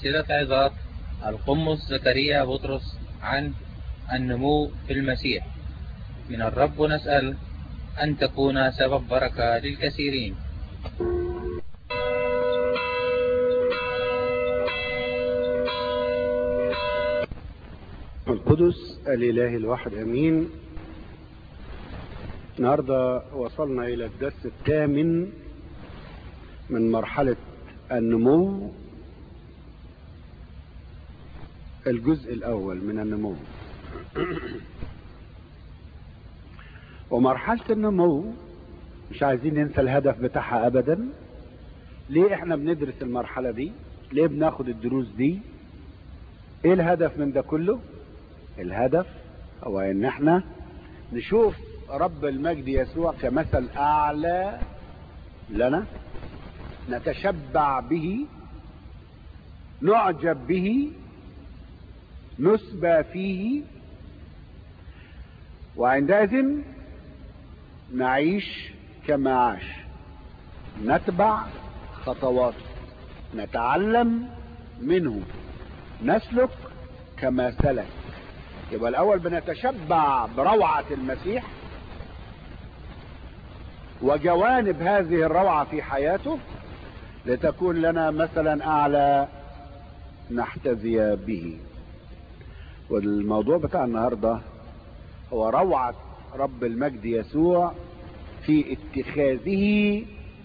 سلسلة عظات القمص زكريا بطرس عن النمو في المسيح من الرب نسأل أن تكون سبب بركة للكثيرين القدس الإله الواحد أمين النهاردة وصلنا إلى الدرس الثامن من مرحلة النمو الجزء الأول من النمو ومرحلة النمو مش عايزين ننسى الهدف بتاعها أبدا ليه احنا بندرس المرحلة دي ليه بناخد الدروس دي ايه الهدف من ده كله الهدف هو ان احنا نشوف رب المجد يسوع كمثل اعلى لنا نتشبع به نعجب به نسبى فيه وعندئذ نعيش كما عاش نتبع خطواته نتعلم منه نسلك كما سلك يبقى الاول بنتشبع بروعة المسيح وجوانب هذه الروعة في حياته لتكون لنا مثلا اعلى نحتذي به والموضوع بتاع النهاردة هو روعة رب المجد يسوع في اتخاذه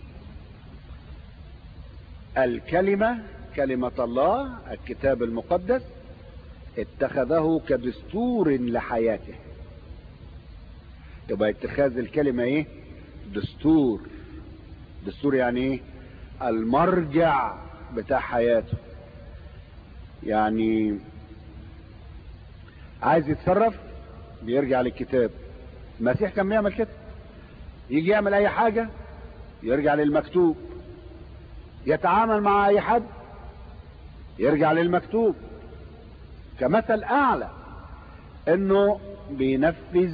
الكلمة كلمة الله الكتاب المقدس اتخذه كدستور لحياته يبقى اتخاذ الكلمة ايه دستور دستور يعني ايه المرجع بتاع حياته يعني عايز يتصرف بيرجع للكتاب المسيح كان بيعمل كده يجي يعمل اي حاجة يرجع للمكتوب يتعامل مع اي حد يرجع للمكتوب كمثل اعلى انه بينفذ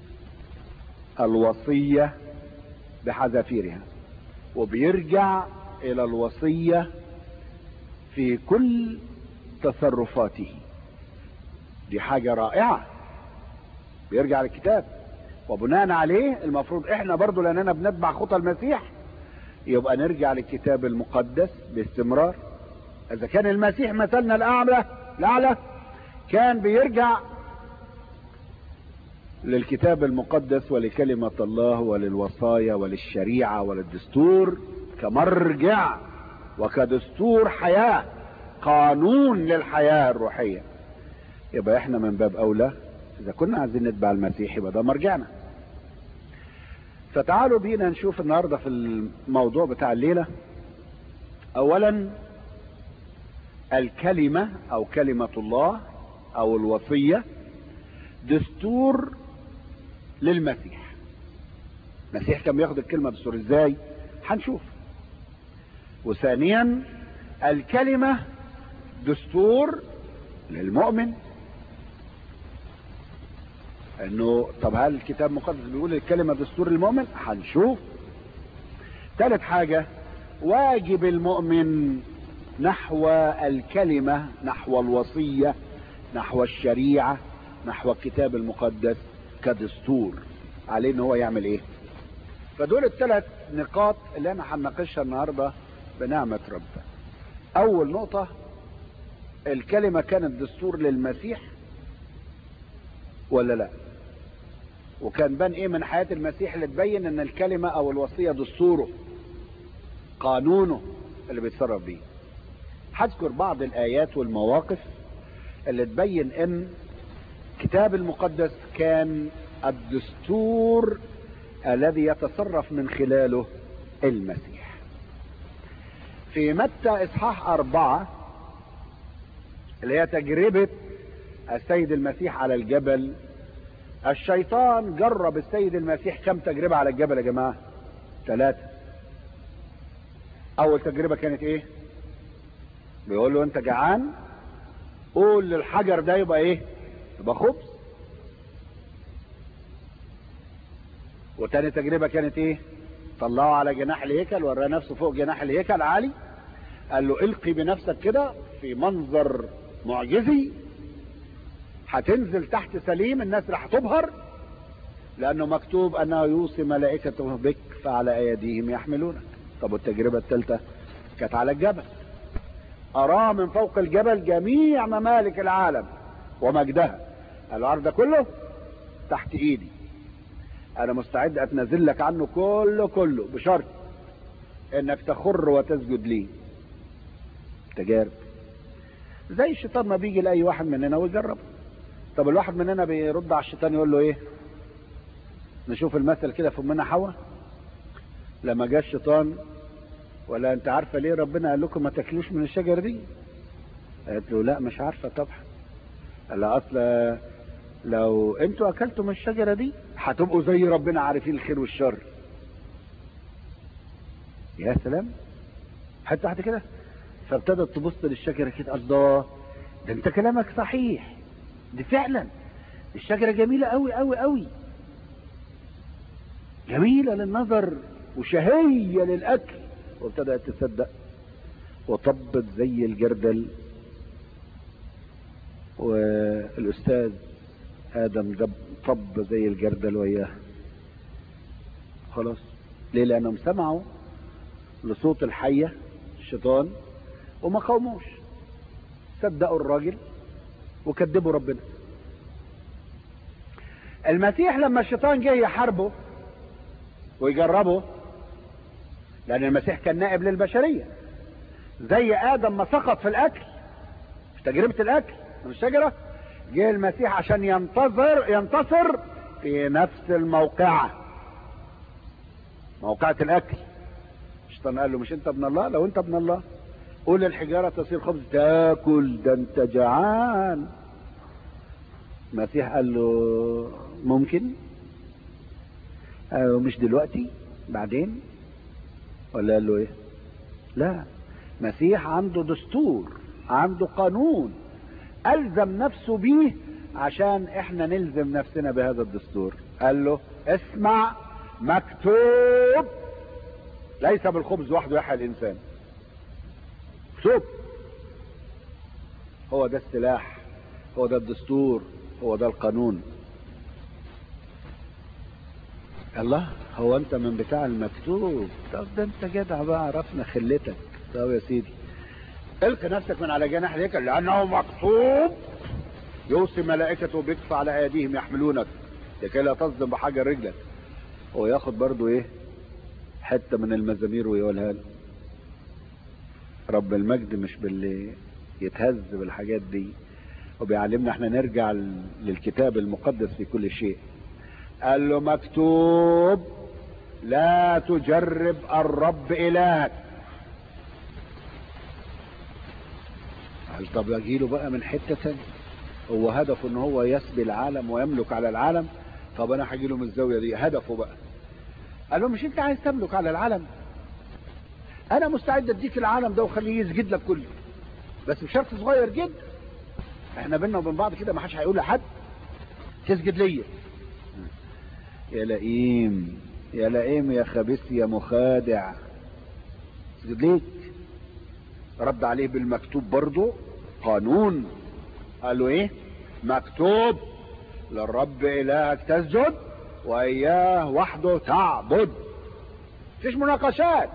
الوصية بحذافيرها وبيرجع الى الوصية في كل تصرفاته دي حاجة رائعة بيرجع للكتاب وبناء عليه المفروض احنا برضو لاننا بنتبع خطى المسيح يبقى نرجع للكتاب المقدس باستمرار اذا كان المسيح مثلنا الاعلى الاعلى كان بيرجع للكتاب المقدس ولكلمة الله وللوصايا وللشريعة وللدستور كمرجع وكدستور حياة قانون للحياة الروحية يبقى احنا من باب اولى اذا كنا عايزين نتبع المسيح يبقى ده مرجعنا فتعالوا بينا نشوف النهاردة في الموضوع بتاع الليلة اولا الكلمة او كلمة الله او الوصية دستور للمسيح المسيح كان بياخد الكلمة دستور ازاي هنشوف وثانيا الكلمة دستور للمؤمن انه طب هل الكتاب المقدس بيقول الكلمة دستور المؤمن هنشوف ثالث حاجة واجب المؤمن نحو الكلمة نحو الوصية نحو الشريعة نحو الكتاب المقدس كدستور عليه ان هو يعمل ايه فدول الثلاث نقاط اللي انا هنناقشها النهاردة بنعمة ربنا اول نقطة الكلمة كانت دستور للمسيح ولا لا وكان بان ايه من حياة المسيح اللي تبين ان الكلمة او الوصية دستوره قانونه اللي بيتصرف بيه هذكر بعض الايات والمواقف اللي تبين ان الكتاب المقدس كان الدستور الذي يتصرف من خلاله المسيح في متى اصحاح اربعة اللي هي تجربة السيد المسيح على الجبل الشيطان جرب السيد المسيح كم تجربة على الجبل يا جماعة ثلاثة اول تجربة كانت ايه بيقول له انت جعان قول للحجر ده يبقى ايه يبقى خبز وتاني تجربة كانت ايه طلعه على جناح الهيكل وراه نفسه فوق جناح الهيكل عالي قال له القي بنفسك كده في منظر معجزي هتنزل تحت سليم الناس راح تبهر لانه مكتوب انه يوصي ملائكته بك فعلى ايديهم يحملونك طب والتجربه الثالثه كانت على الجبل اراه من فوق الجبل جميع ممالك العالم ومجدها قال له عارف ده كله تحت ايدي انا مستعد اتنازل لك عنه كله كله بشرط انك تخر وتسجد لي تجارب زي الشيطان ما بيجي لاي واحد مننا ويجرب طب الواحد مننا بيرد على الشيطان يقول له ايه نشوف المثل كده في امنا حواء لما جاء الشيطان ولا انت عارفه ليه ربنا قال لكم ما تاكلوش من الشجره دي قالت له لا مش عارفه طبعا قال لها اصل لو انتوا اكلتوا من الشجره دي هتبقوا زي ربنا عارفين الخير والشر يا سلام حتى تحت كده فابتدت تبص للشجره كده الله ده انت كلامك صحيح دي فعلا الشجره جميله قوي قوي قوي جميله للنظر وشهيه للاكل وابتدات تصدق وطبت زي الجردل والاستاذ ادم جب طب زي الجردل وياه خلاص ليه لانهم سمعوا لصوت الحيه الشيطان وما قاوموش صدقوا الراجل وكذبوا ربنا المسيح لما الشيطان جه يحاربه ويجربه لان المسيح كان نائب للبشريه زي ادم ما سقط في الاكل في تجربه الاكل من الشجره جه المسيح عشان ينتظر ينتصر في نفس الموقعه موقعه الاكل الشيطان قال له مش انت ابن الله لو انت ابن الله قول الحجاره تصير خبز تاكل ده انت جعان المسيح قال له ممكن قال مش دلوقتي بعدين ولا قال له ايه لا مسيح عنده دستور عنده قانون الزم نفسه بيه عشان احنا نلزم نفسنا بهذا الدستور قال له اسمع مكتوب ليس بالخبز وحده يحيى الانسان مكتوب هو ده السلاح هو ده الدستور هو ده القانون الله هو انت من بتاع المكتوب طب ده انت جدع بقى عرفنا خلتك طب يا سيدي القي نفسك من على جناح الهيكل لانه مكتوب يوصي ملائكته بك فعلى ايديهم يحملونك لكي لا تصدم بحاجه رجلك هو ياخد برضو ايه حته من المزامير ويقولها له رب المجد مش باللي يتهز بالحاجات دي وبيعلمنا احنا نرجع للكتاب المقدس في كل شيء قال له مكتوب لا تجرب الرب الهك قال طب اجيله بقى من حته ثانيه هو هدفه ان هو يسبي العالم ويملك على العالم طب انا هجيله من الزاويه دي هدفه بقى قال له مش انت عايز تملك على العالم انا مستعد اديك العالم ده وخليه يسجد لك كله بس بشرط صغير جدا احنا بينا وبين بعض كده ما حدش هيقول لحد تسجد ليا يا لئيم يا لئيم يا خبيث يا مخادع اسجد ليك رد عليه بالمكتوب برضه قانون قال له ايه مكتوب للرب الهك تسجد واياه وحده تعبد مفيش مناقشات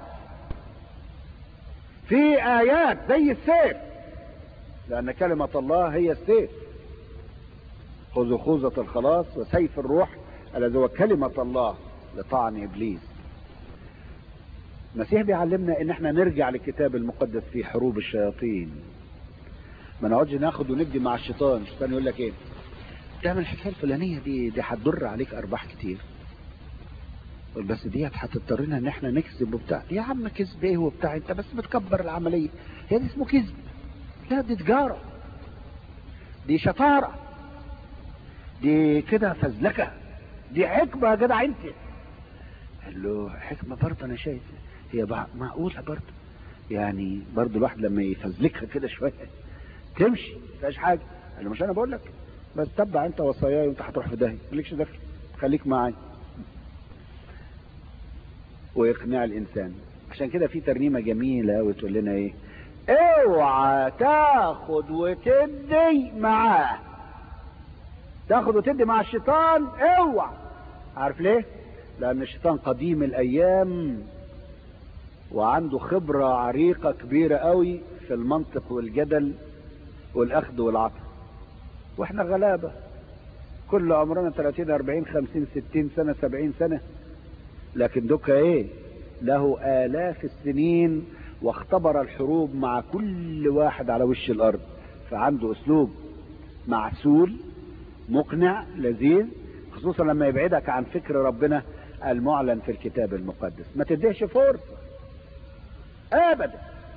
في ايات زي السيف لان كلمة الله هي السيف خذوا خوذة الخلاص وسيف الروح الذي هو كلمة الله لطعن ابليس المسيح بيعلمنا ان احنا نرجع للكتاب المقدس في حروب الشياطين ما نقعدش ناخد وندي مع الشيطان الشيطان يقول لك ايه تعمل الحكايه الفلانيه دي دي هتضر عليك ارباح كتير بس ديت هتضطرنا ان احنا نكذب وبتاع يا عم كذب ايه وبتاع انت بس بتكبر العمليه هي دي اسمه كذب لا دي تجاره دي شطاره دي كده فزلكه دي حكمه يا جدع انت قال له حكمه برضه انا شايف هي معقوله برضه يعني برضه الواحد لما يفزلكها كده شويه تمشي مفيهاش حاجه قال له مش انا بقول لك بس تبع انت وصاياي وانت هتروح في داهيه مالكش دخل خليك معايا ويقنع الانسان عشان كده في ترنيمه جميله قوي تقول لنا ايه اوعى تاخد وتدي معاه تاخد وتدي مع الشيطان اوعى عارف ليه لان الشيطان قديم الايام وعنده خبرة عريقة كبيرة قوي في المنطق والجدل والاخذ والعطاء واحنا غلابة كل عمرنا 30 40 50 60 سنة 70 سنة لكن دوكا ايه له الاف السنين واختبر الحروب مع كل واحد على وش الارض فعنده اسلوب معسول مقنع لذيذ خصوصا لما يبعدك عن فكر ربنا المعلن في الكتاب المقدس ما تديش فرصة ابدا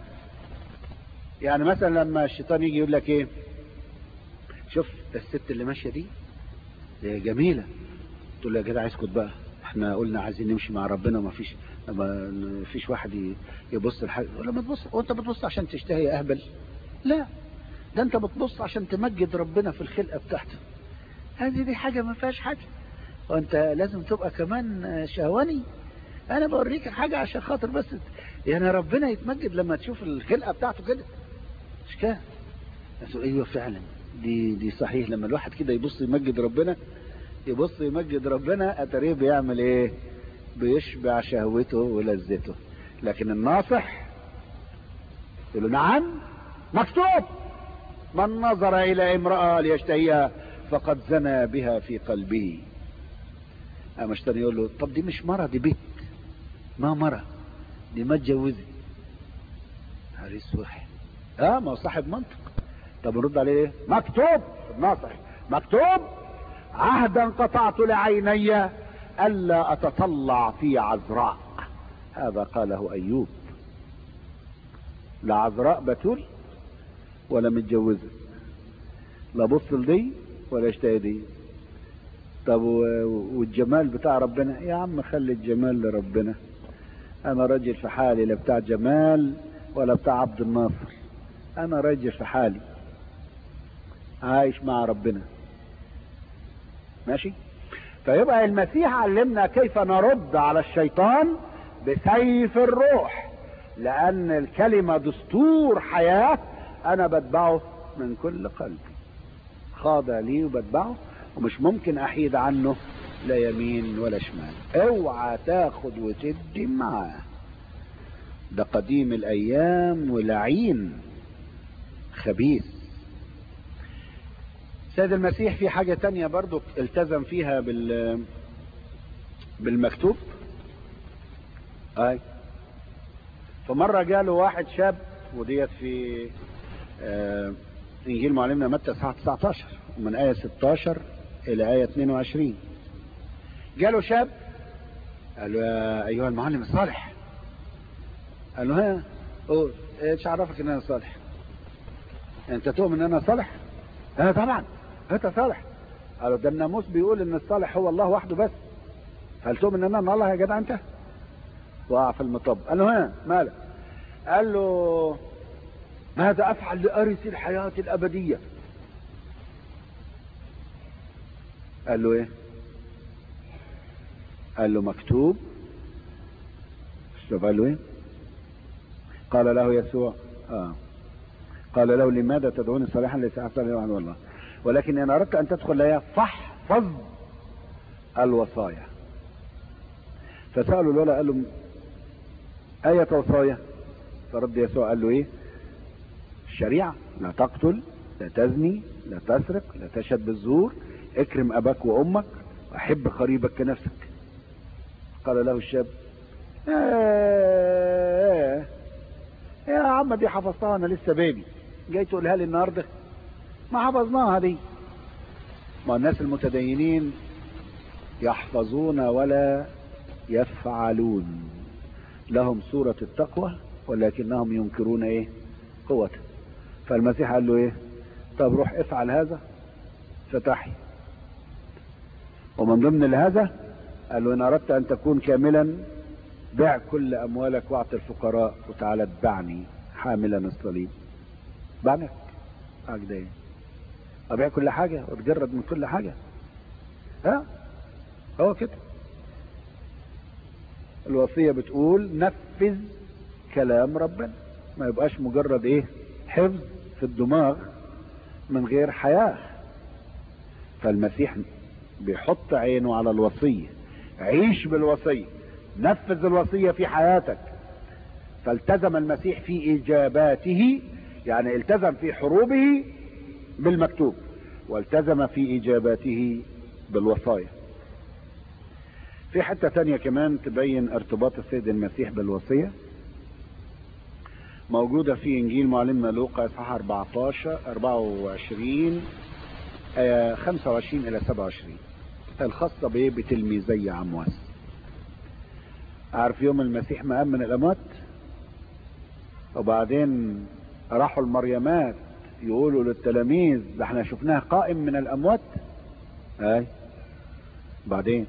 يعني مثلا لما الشيطان يجي يقول لك ايه شوف الست اللي ماشيه دي دي جميله تقول له يا جدع اسكت بقى احنا قلنا عايزين نمشي مع ربنا وما فيش ما فيش واحد يبص لحاجه ولا ما تبص وانت بتبص عشان تشتهي يا اهبل لا ده انت بتبص عشان تمجد ربنا في الخلقه بتاعته هذه دي حاجه ما فيهاش حاجه وانت لازم تبقى كمان شهواني انا بوريك حاجه عشان خاطر بس يعني ربنا يتمجد لما تشوف الخلقه بتاعته كده مش كده تقول ايوه فعلا دي دي صحيح لما الواحد كده يبص يمجد ربنا يبص يمجد ربنا اتاريه بيعمل ايه بيشبع شهوته ولذته لكن الناصح يقول له نعم مكتوب من نظر الى امرأة ليشتهيها فقد زنى بها في قلبه اما الشيطان يقول له طب دي مش مرة دي بيت ما مرة دي ما اتجوزت حريص وحي اه ما هو صاحب منطق طب نرد عليه ايه مكتوب الناصح مكتوب عهدا قطعت لعيني الا اتطلع في عذراء هذا قاله ايوب لا عذراء بتول ولا متجوزه لا بص لدي ولا اشتهي دي طب والجمال بتاع ربنا يا عم خلي الجمال لربنا انا راجل في حالي لا بتاع جمال ولا بتاع عبد الناصر انا راجل في حالي عايش مع ربنا ماشي فيبقى المسيح علمنا كيف نرد على الشيطان بسيف الروح لان الكلمة دستور حياة انا بتبعه من كل قلبي خاضع لي وبتبعه ومش ممكن احيد عنه لا يمين ولا شمال اوعى تاخد وتدي معاه ده قديم الايام ولعين خبيث سيد المسيح في حاجة تانية برضو التزم فيها بال بالمكتوب اي فمرة جاله واحد شاب وديت في آه انجيل معلمنا متى اصحاح 19 من آية 16 إلى آية 22 جاله شاب قال له يا أيها المعلم الصالح قال له ها قول ايش عرفك ان انا صالح انت تؤمن ان انا صالح اه طبعا انت صالح قالوا ده الناموس بيقول ان الصالح هو الله وحده بس هل تؤمن ان انا الله يا جدع انت وقع في المطب قال له ها مالك قال له ماذا افعل لارث الحياة الابدية قال له ايه قال له مكتوب شوف قال له ايه قال له يسوع اه قال له لماذا تدعوني صالحا ليس احسن واحد والله ولكن ان اردت ان تدخل لها فاحفظ الوصايا فسالوا الولد قال له اية وصايا فرد يسوع قال له ايه الشريعة لا تقتل لا تزني لا تسرق لا تشهد بالزور اكرم اباك وامك واحب قريبك كنفسك قال له الشاب ايه يا عم دي حفظتها انا لسه بيبي جاي تقولها لي النهارده ما حفظناها دي ما الناس المتدينين يحفظون ولا يفعلون لهم صورة التقوى ولكنهم ينكرون ايه قوته فالمسيح قال له ايه طب روح افعل هذا فتحي ومن ضمن هذا قال له ان اردت ان تكون كاملا بع كل اموالك واعط الفقراء وتعالى اتبعني حاملا الصليب بعنك معك ده ايه ابيع كل حاجة واتجرد من كل حاجة ها هو كده الوصية بتقول نفذ كلام ربنا ما يبقاش مجرد ايه حفظ في الدماغ من غير حياة فالمسيح بيحط عينه على الوصية عيش بالوصية نفذ الوصية في حياتك فالتزم المسيح في اجاباته يعني التزم في حروبه بالمكتوب والتزم في اجاباته بالوصايا في حتة تانية كمان تبين ارتباط السيد المسيح بالوصية موجودة في انجيل معلمنا لوقا اصحاح 14 24 آه 25 الى 27 الخاصة بايه بتلميذي عمواس عارف يوم المسيح ما قام من الاموات وبعدين راحوا المريمات يقولوا للتلاميذ ده احنا شفناه قائم من الاموات اي بعدين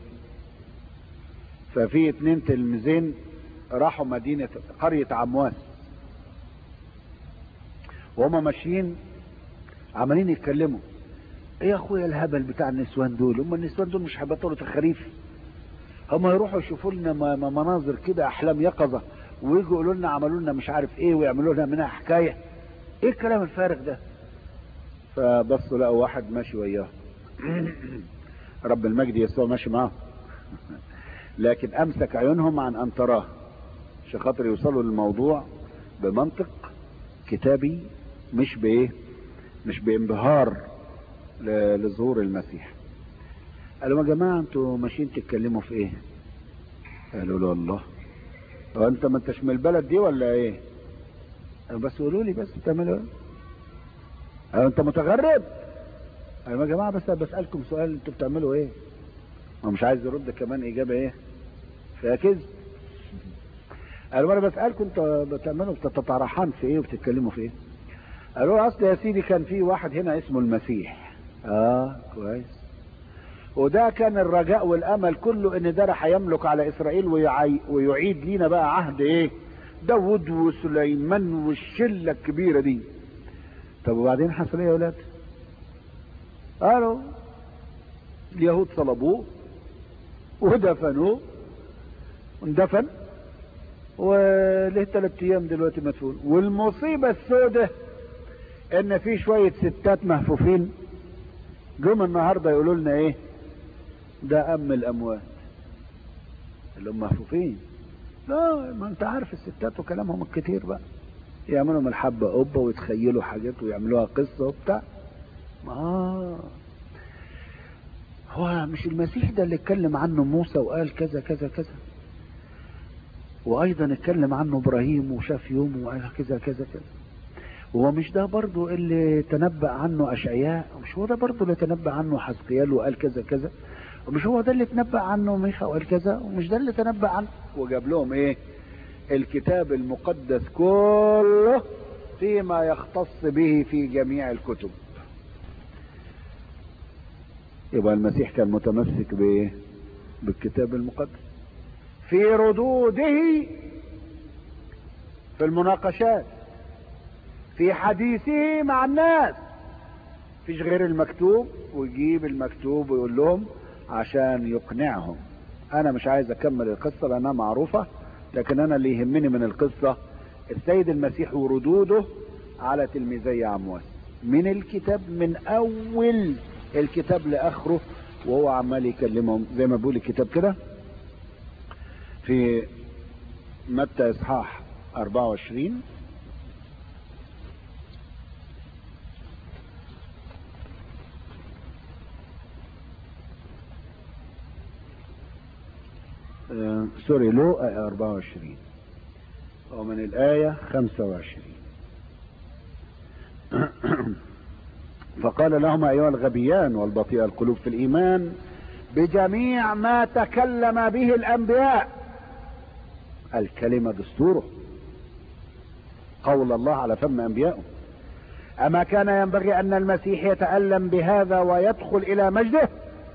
ففي اتنين تلميذين راحوا مدينة قرية عمواس وهما ماشيين عمالين يتكلموا ايه يا اخويا الهبل بتاع النسوان دول هم النسوان دول مش هيبطلوا الخريف هم يروحوا يشوفوا لنا مناظر كده احلام يقظه ويجوا يقولوا لنا عملوا لنا مش عارف ايه ويعملوا لنا منها حكايه ايه الكلام الفارغ ده فبصوا لقوا واحد ماشي وياه رب المجد يسوع ماشي معاه لكن امسك عيونهم عن ان تراه عشان خاطر يوصلوا للموضوع بمنطق كتابي مش بايه مش بانبهار لظهور المسيح قالوا يا جماعه انتوا ماشيين تتكلموا في ايه قالوا له الله هو انت ما انتش من البلد دي ولا ايه قالوا بس قولوا لي بس بتعملوا ايه قالوا انت متغرب قالوا يا جماعه بس بسالكم سؤال انتوا بتعملوا ايه هو مش عايز يرد كمان اجابه ايه فيها كذب قالوا انا بسالكم انتوا بتعملوا بتتطرحان في ايه وبتتكلموا في ايه قالوا اصل يا سيدي كان في واحد هنا اسمه المسيح اه كويس وده كان الرجاء والامل كله ان ده راح يملك على اسرائيل ويعي ويعيد لينا بقى عهد ايه داود وسليمان والشله الكبيره دي طب وبعدين حصل ايه يا ولاد قالوا اليهود صلبوه ودفنوه اندفن وليه ثلاث ايام دلوقتي مدفون والمصيبه السوداء ان في شويه ستات مهفوفين جم النهارده يقولوا لنا ايه ده ام الاموات اللي هم مهفوفين لا ما انت عارف الستات وكلامهم الكتير بقى يعملوا من الحبة قبة ويتخيلوا حاجات ويعملوها قصة وبتاع آه هو مش المسيح ده اللي اتكلم عنه موسى وقال كذا كذا كذا وايضا اتكلم عنه ابراهيم وشاف يوم وقال كذا كذا كذا هو مش ده برضو اللي تنبأ عنه اشعياء مش هو ده برضو اللي تنبأ عنه حزقيال وقال كذا كذا ومش هو ده اللي تنبأ عنه ميخا وقال كذا ومش ده اللي تنبأ عنه وجاب لهم ايه الكتاب المقدس كله فيما يختص به في جميع الكتب يبقى المسيح كان متمسك بايه بالكتاب المقدس في ردوده في المناقشات في حديثه مع الناس فيش غير المكتوب ويجيب المكتوب ويقول لهم عشان يقنعهم انا مش عايز اكمل القصة لانها معروفة لكن انا اللي يهمني من القصة السيد المسيح وردوده على تلميذي عمواس من الكتاب من اول الكتاب لاخره وهو عمال يكلمهم زي ما بيقول الكتاب كده في متى اصحاح 24 آه سوري لو 24 ومن الآية 25 فقال لهم أيها الغبيان والبطيء القلوب في الإيمان بجميع ما تكلم به الأنبياء الكلمة دستوره قول الله على فم أنبيائه أما كان ينبغي أن المسيح يتألم بهذا ويدخل إلى مجده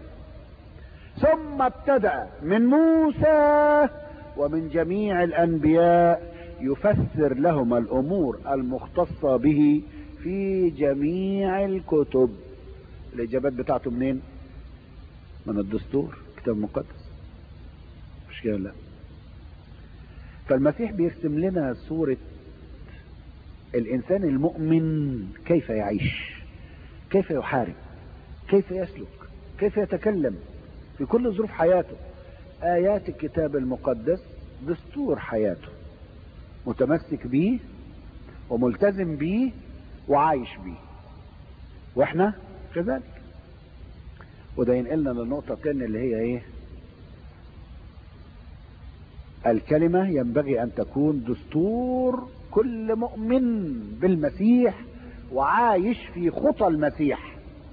ثم ابتدأ من موسى ومن جميع الأنبياء يفسر لهم الأمور المختصة به في جميع الكتب الإجابات بتاعته منين؟ من الدستور كتاب مقدس مش كده لا فالمسيح بيرسم لنا صورة الانسان المؤمن كيف يعيش كيف يحارب كيف يسلك كيف يتكلم في كل ظروف حياته ايات الكتاب المقدس دستور حياته متمسك بيه وملتزم بيه وعايش بيه واحنا كذلك وده ينقلنا للنقطة الثانية اللي هي ايه الكلمة ينبغي ان تكون دستور كل مؤمن بالمسيح وعايش في خطى المسيح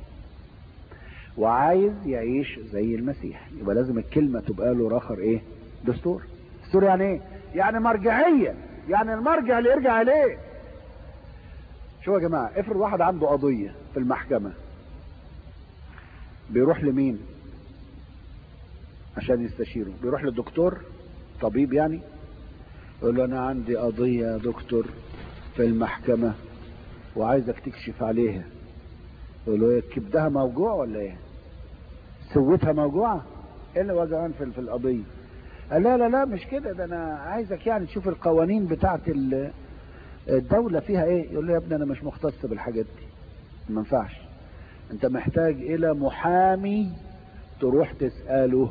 وعايز يعيش زي المسيح يبقى لازم الكلمة تبقى له راخر ايه دستور دستور يعني ايه يعني مرجعية يعني المرجع اللي يرجع اليه شو يا جماعة افرض واحد عنده قضية في المحكمة بيروح لمين عشان يستشيره بيروح للدكتور طبيب يعني يقول له انا عندي قضية يا دكتور في المحكمة وعايزك تكشف عليها يقول له كبدها موجوع ولا ايه سوتها موجوعة ايه اللي وجعان في في القضية قال لا لا لا مش كده ده انا عايزك يعني تشوف القوانين بتاعت الدولة فيها ايه يقول له يا ابني انا مش مختص بالحاجات دي ما ينفعش انت محتاج الى محامي تروح تسأله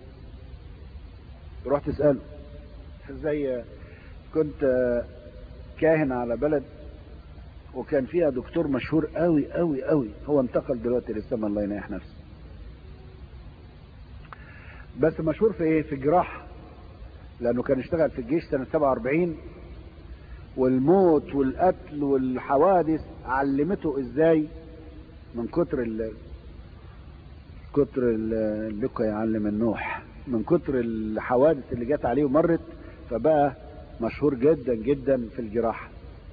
تروح تسأله زي كنت كاهن على بلد وكان فيها دكتور مشهور قوي قوي قوي هو انتقل دلوقتي للسما الله ينيح نفسه بس مشهور في ايه في الجراحة لانه كان اشتغل في الجيش سنة 47 والموت والقتل والحوادث علمته ازاي من كتر ال كتر اللقى يعلم النوح من كتر الحوادث اللي جت عليه ومرت فبقى مشهور جدا جدا في الجراحة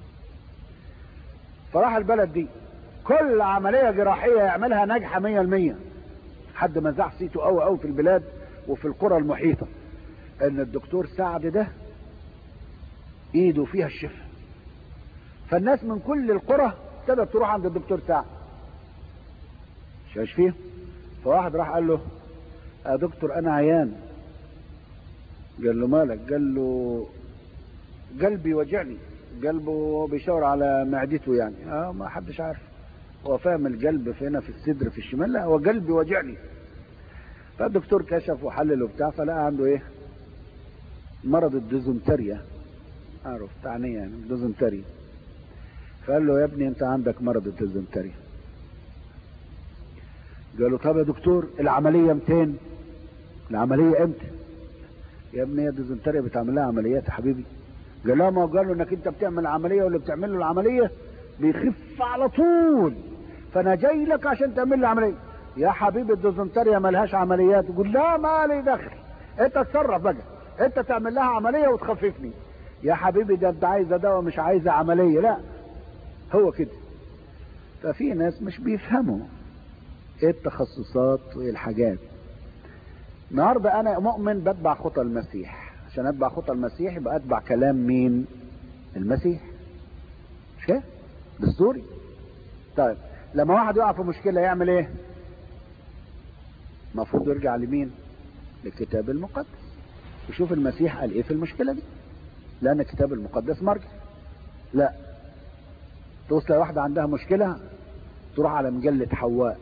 فراح البلد دي كل عملية جراحية يعملها ناجحة مية المية حد ما زع صيته قوي قوي في البلاد وفي القرى المحيطة ان الدكتور سعد ده ايده فيها الشفاء فالناس من كل القرى ابتدت تروح عند الدكتور سعد شايش فيه فواحد راح قال له يا دكتور انا عيان قال له مالك قال له قلبي وجعني قلبه بيشاور على معدته يعني اه ما حدش عارف هو فاهم القلب في هنا في الصدر في الشمال لا هو قلبي وجعني فالدكتور كشف وحلل وبتاع فلقى عنده ايه مرض الديزنتريا اعرف تعنيه يعني الديزنتريا فقال له يا ابني انت عندك مرض الديزنتريا قال له طب يا دكتور العملية 200 العملية امتى يا ابني يا الديزنتريا بتعمل لها عمليات يا حبيبي قال له ما قال له انك انت بتعمل عملية واللي بتعمل له العملية بيخف على طول فانا جاي لك عشان تعمل لي عملية يا حبيبي الديزنتريا ملهاش عمليات يقول لا ما لي دخل انت اتصرف بقى انت تعمل لها عملية وتخففني يا حبيبي ده انت عايزه دواء مش عايزه عملية لا هو كده ففي ناس مش بيفهموا ايه التخصصات وايه الحاجات النهارده انا مؤمن بتبع خطى المسيح عشان اتبع خطى المسيح يبقى اتبع كلام مين المسيح مش كده دستوري طيب لما واحد يقع في مشكله يعمل ايه المفروض يرجع لمين للكتاب المقدس وشوف المسيح قال ايه في المشكله دي لان الكتاب المقدس مرجع لا توصل واحده عندها مشكله تروح على مجله حواء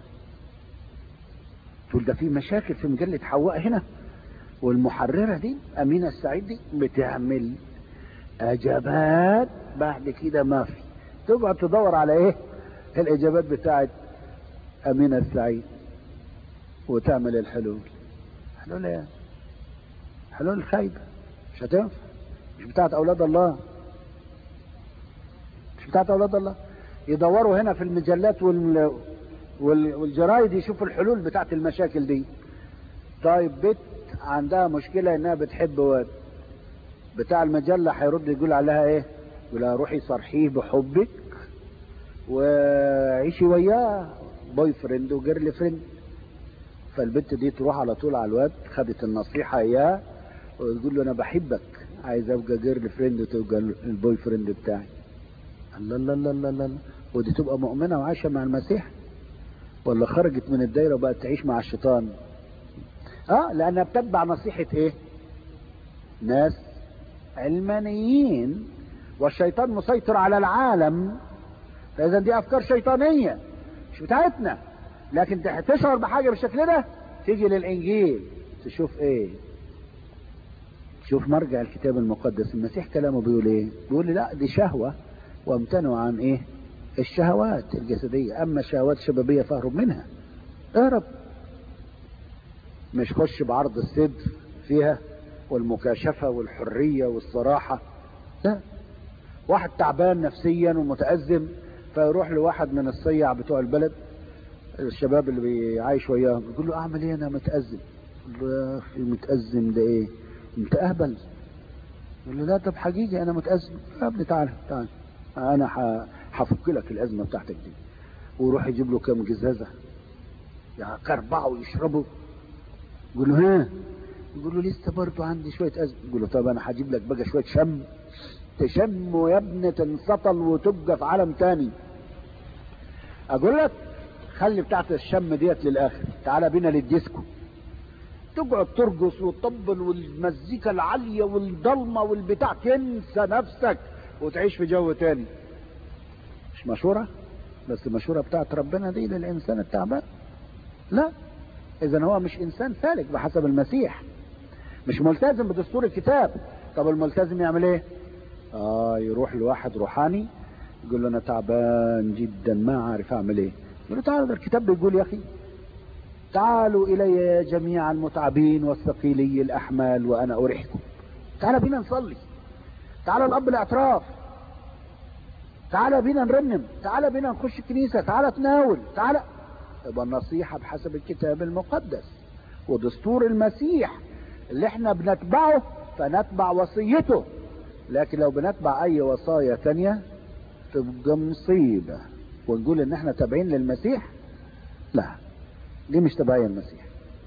تقول ده في مشاكل في مجلة حواء هنا والمحررة دي أمينة السعيد دي بتعمل إجابات بعد كده ما في تقعد تدور على إيه الإجابات بتاعت أمينة السعيد وتعمل الحلول حلول إيه حلول خايبة مش هتنفع مش بتاعت أولاد الله مش بتاعت أولاد الله يدوروا هنا في المجلات وال والجرايد يشوفوا الحلول بتاعت المشاكل دي طيب بنت عندها مشكلة انها بتحب واد بتاع المجلة هيرد يقول عليها ايه يقول لها روحي صرحيه بحبك وعيشي وياه بوي فريند وجيرل فريند فالبنت دي تروح على طول على الواد خدت النصيحة اياه وتقول له انا بحبك عايز ابقى جيرل فريند وتبقى البوي فريند بتاعي الله الله الله الله الله ودي تبقى مؤمنة وعايشة مع المسيح ولا خرجت من الدايرة وبقت تعيش مع الشيطان اه لانها بتتبع نصيحة ايه ناس علمانيين والشيطان مسيطر على العالم فاذا دي افكار شيطانية مش بتاعتنا لكن تشعر بحاجة بالشكل ده تيجي للانجيل تشوف ايه شوف مرجع الكتاب المقدس المسيح كلامه بيقول ايه بيقول لي لا دي شهوة وامتنعوا عن ايه الشهوات الجسدية اما الشهوات الشبابية فاهرب منها اهرب مش خش بعرض الصدر فيها والمكاشفة والحرية والصراحة لا واحد تعبان نفسيا ومتأزم فيروح لواحد من الصيع بتوع البلد الشباب اللي بيعيش وياهم يقول له اعمل ايه انا متأزم يقول له يا اخي متأزم ده ايه انت اهبل يقول له لا طب حقيقي انا متأزم يا ابني تعال تعال انا هفك لك الازمه بتاعتك دي ويروح يجيب له كام جزازه يعني كربعه ويشربه يقول له ها يقول له لسه برضه عندي شويه ازمه يقول له طب انا هجيب لك بقى شويه شم تشم يا ابني تنسطل وتبقى في عالم تاني اقول لك خلي بتاعت الشم ديت للاخر تعالى بينا للديسكو تقعد ترقص وتطبل والمزيكا العاليه والضلمه والبتاع تنسى نفسك وتعيش في جو تاني مش مشورة بس المشورة بتاعت ربنا دي للإنسان التعبان لا إذا هو مش إنسان سالك بحسب المسيح مش ملتزم بدستور الكتاب طب الملتزم يعمل إيه؟ آه يروح لواحد روحاني يقول له أنا تعبان جدا ما عارف أعمل إيه يقول له تعالوا ده الكتاب بيقول يا أخي تعالوا إلي جميع المتعبين والثقيلي الأحمال وأنا أريحكم تعالى بينا نصلي تعالى الأب الاعتراف تعالى بينا نرنم تعالى بينا نخش الكنيسة تعالى تناول تعالى يبقى النصيحة بحسب الكتاب المقدس ودستور المسيح اللي احنا بنتبعه فنتبع وصيته لكن لو بنتبع اي وصايا تانية تبقى مصيبة ونقول ان احنا تابعين للمسيح لا دي مش تبعية المسيح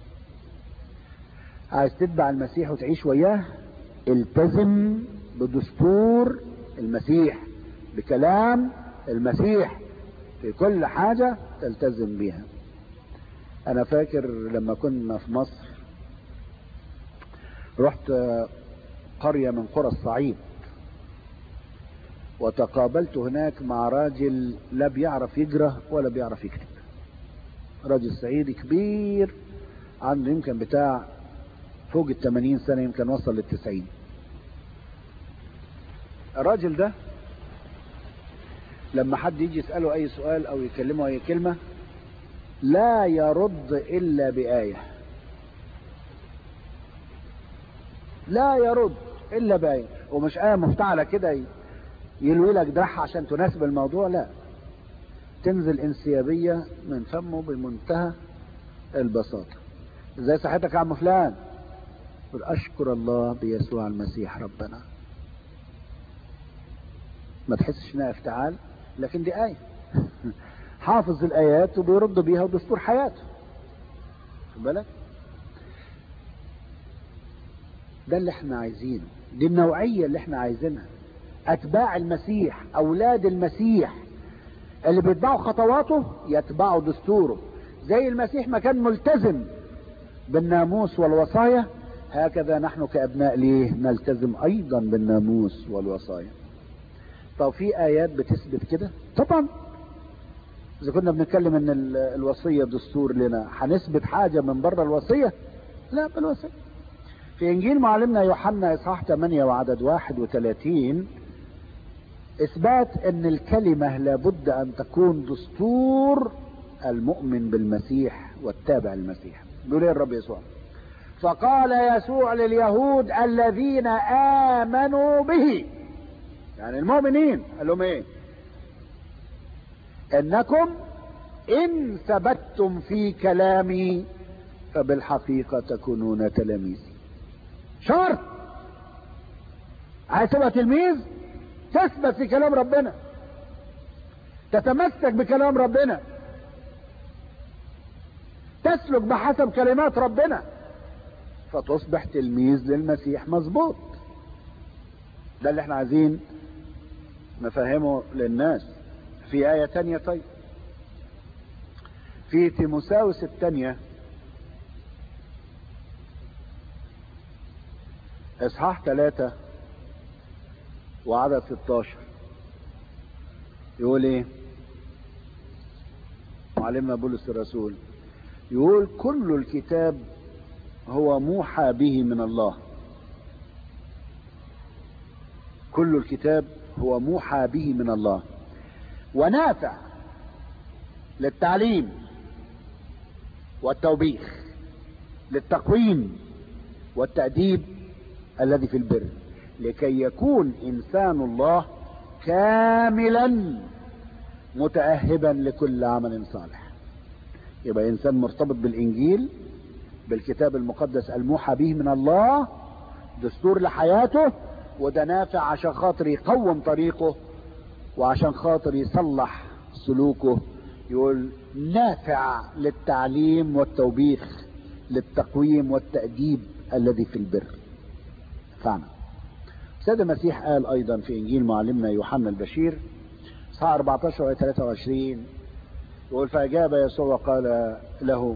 عايز تتبع المسيح وتعيش وياه التزم بدستور المسيح بكلام المسيح في كل حاجة تلتزم بيها انا فاكر لما كنا في مصر رحت قرية من قرى الصعيد وتقابلت هناك مع راجل لا بيعرف يقرا ولا بيعرف يكتب راجل صعيدي كبير عنده يمكن بتاع فوق الثمانين سنة يمكن وصل للتسعين الراجل ده لما حد يجي يسأله أي سؤال أو يكلمه أي كلمة لا يرد إلا بآية لا يرد إلا بآية ومش آية مفتعلة كده يلوي لك دراعها عشان تناسب الموضوع لا تنزل انسيابية من فمه بمنتهى البساطة ازاي صحتك يا عم فلان قل اشكر الله بيسوع المسيح ربنا ما تحسش انها افتعال لكن دي آية حافظ الآيات وبيرد بيها ودستور حياته خد بالك ده اللي احنا عايزينه دي النوعية اللي احنا عايزينها أتباع المسيح أولاد المسيح اللي بيتبعوا خطواته يتبعوا دستوره زي المسيح ما كان ملتزم بالناموس والوصايا هكذا نحن كأبناء ليه نلتزم أيضا بالناموس والوصايا طب في آيات بتثبت كده طبعا إذا كنا بنتكلم إن الوصية دستور لنا هنثبت حاجة من بره الوصية لا بالوصية في إنجيل معلمنا يوحنا إصحاح 8 وعدد 31 إثبات أن الكلمة لابد أن تكون دستور المؤمن بالمسيح والتابع المسيح بيقول ايه الرب يسوع فقال يسوع لليهود الذين آمنوا به يعني المؤمنين قال لهم ايه انكم ان ثبتتم في كلامي فبالحقيقة تكونون تلاميذي شرط عايز تبقى تلميذ تثبت في كلام ربنا تتمسك بكلام ربنا تسلك بحسب كلمات ربنا فتصبح تلميذ للمسيح مظبوط ده اللي احنا عايزين نفهمه للناس في آية تانية طيب في تيموساوس الثانية اصحاح ثلاثة وعدد 16 يقول ايه معلمنا بولس الرسول يقول كل الكتاب هو موحى به من الله كل الكتاب هو موحى به من الله ونافع للتعليم والتوبيخ للتقويم والتأديب الذي في البر لكي يكون إنسان الله كاملا متأهبا لكل عمل صالح يبقى إنسان مرتبط بالإنجيل بالكتاب المقدس الموحى به من الله دستور لحياته وده نافع عشان خاطر يقوم طريقه وعشان خاطر يصلح سلوكه يقول نافع للتعليم والتوبيخ للتقويم والتأديب الذي في البر فعلا سيد المسيح قال ايضا في انجيل معلمنا يوحنا البشير صح 14 و 23 يقول فاجاب يسوع وقال له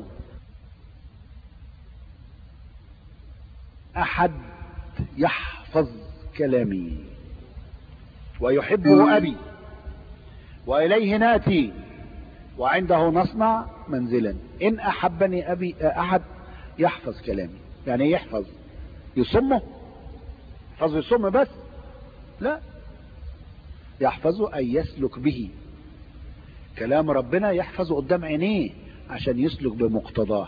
احد يحفظ كلامي ويحبه ابي واليه ناتي وعنده نصنع منزلا ان احبني ابي احد يحفظ كلامي يعني يحفظ يصمه يحفظه يصم بس لا يحفظه أن يسلك به كلام ربنا يحفظه قدام عينيه عشان يسلك بمقتضاه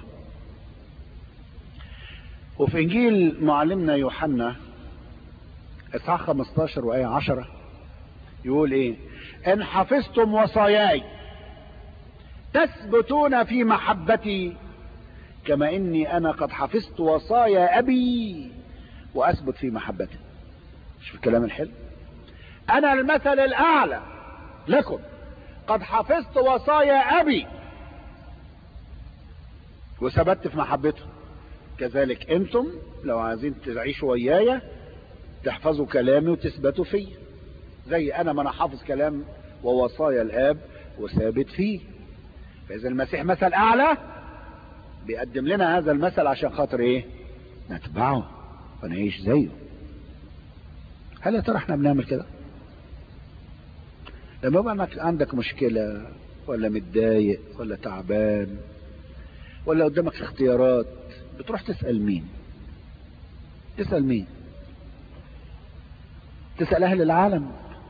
وفي انجيل معلمنا يوحنا اصحاح 15 وايه 10 يقول ايه ان حفظتم وصاياي تثبتون في محبتي كما اني انا قد حفظت وصايا ابي واثبت في محبته شوف الكلام الحلو انا المثل الاعلى لكم قد حفظت وصايا ابي وثبت في محبته كذلك انتم لو عايزين تعيشوا ويايا تحفظوا كلامي وتثبتوا فيه زي انا ما انا حافظ كلام ووصايا الاب وثابت فيه فاذا المسيح مثل اعلى بيقدم لنا هذا المثل عشان خاطر ايه نتبعه ونعيش زيه هل يا ترى احنا بنعمل كده لما يبقى عندك مشكلة ولا متضايق ولا تعبان ولا قدامك اختيارات بتروح تسأل مين تسأل مين تسأل اهل العالم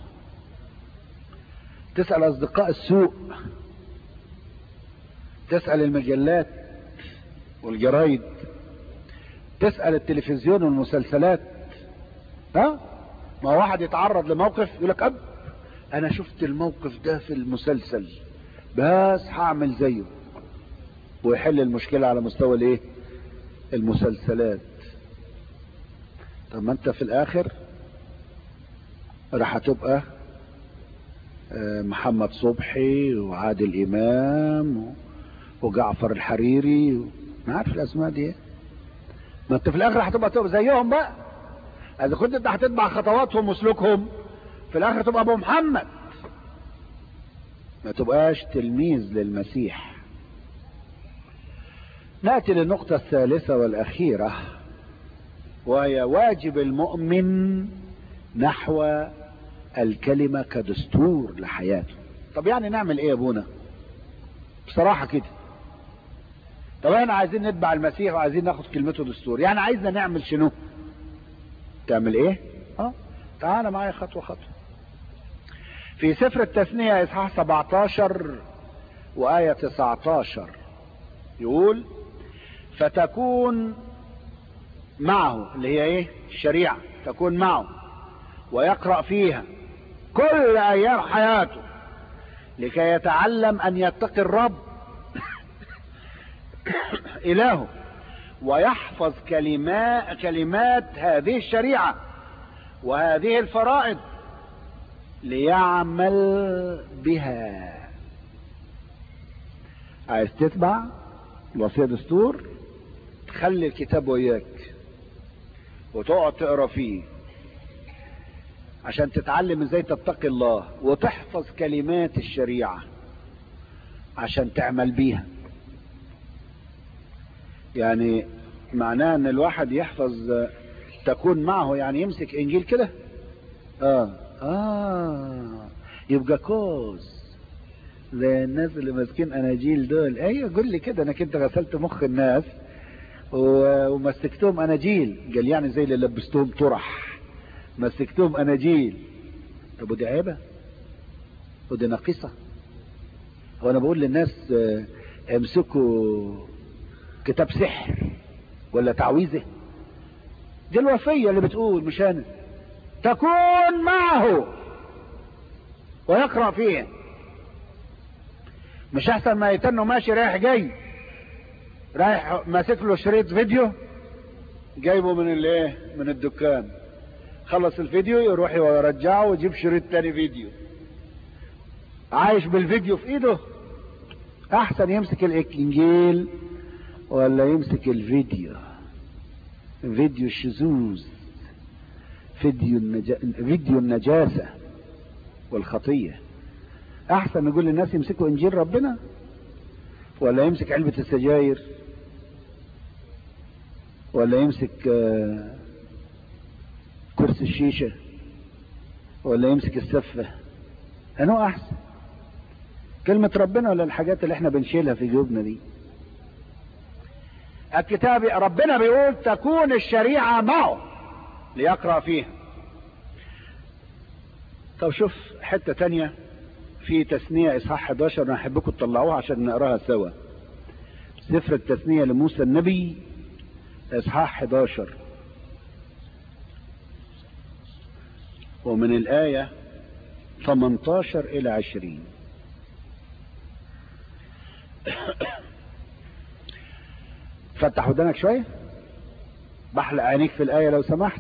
تسأل اصدقاء السوق تسأل المجلات والجرايد تسأل التلفزيون والمسلسلات ها ما واحد يتعرض لموقف يقول لك اب انا شفت الموقف ده في المسلسل بس هعمل زيه ويحل المشكلة على مستوى الايه المسلسلات طب ما انت في الاخر راح تبقى محمد صبحي وعادل امام وجعفر الحريري ما عارف الاسماء دي ايه ما انت في الاخر هتبقى تبقى زيهم بقى اذا كنت انت هتتبع خطواتهم وسلوكهم في الاخر تبقى ابو محمد ما تبقاش تلميذ للمسيح ناتي للنقطة الثالثة والأخيرة وهي واجب المؤمن نحو الكلمة كدستور لحياته طب يعني نعمل ايه يا ابونا بصراحة كده طب احنا عايزين نتبع المسيح وعايزين ناخد كلمته دستور يعني عايزنا نعمل شنو تعمل ايه اه تعال معايا خطوة خطوة في سفر التثنية اصحاح 17 وآية 19 يقول فتكون معه اللي هي ايه الشريعة تكون معه ويقرأ فيها كل ايام حياته لكي يتعلم ان يتقي الرب الهه ويحفظ كلمات كلمات هذه الشريعة وهذه الفرائض ليعمل بها عايز تتبع الوصية دستور تخلي الكتاب وياك وتقعد تقرا فيه عشان تتعلم ازاي تتقي الله وتحفظ كلمات الشريعة عشان تعمل بيها يعني معناه ان الواحد يحفظ تكون معه يعني يمسك انجيل كده اه اه يبقى كوز زي الناس اللي ماسكين اناجيل دول ايوه قول لي كده انا كنت غسلت مخ الناس و- ومسكتهم اناجيل قال يعني زي اللي لبستهم طرح مسكتهم اناجيل طب ودي عيبه ودي ناقصه هو انا بقول للناس آه، امسكوا كتاب سحر ولا تعويذه دي الوفيه اللي بتقول مش انا تكون معه ويقرا فيه مش احسن ما يتنه ماشي رايح جاي رايح ماسك له شريط فيديو جايبه من الايه من الدكان خلص الفيديو يروح يرجعه ويجيب شريط تاني فيديو عايش بالفيديو في ايده احسن يمسك الانجيل ولا يمسك الفيديو فيديو الشذوذ فيديو النجا... فيديو النجاسة والخطية احسن نقول للناس يمسكوا انجيل ربنا ولا يمسك علبة السجاير ولا يمسك آه، كرسي الشيشة ولا يمسك السفة انه احسن كلمة ربنا ولا الحاجات اللي احنا بنشيلها في جيوبنا دي الكتاب ربنا بيقول تكون الشريعة معه ليقرأ فيها طب شوف حتة تانية في تثنية إصحاح 11 أنا أحبكم تطلعوها عشان نقراها سوا سفر التثنية لموسى النبي إصحاح 11 ومن الآية 18 إلى 20 فتح ودانك شوية بحلق عينيك في الآية لو سمحت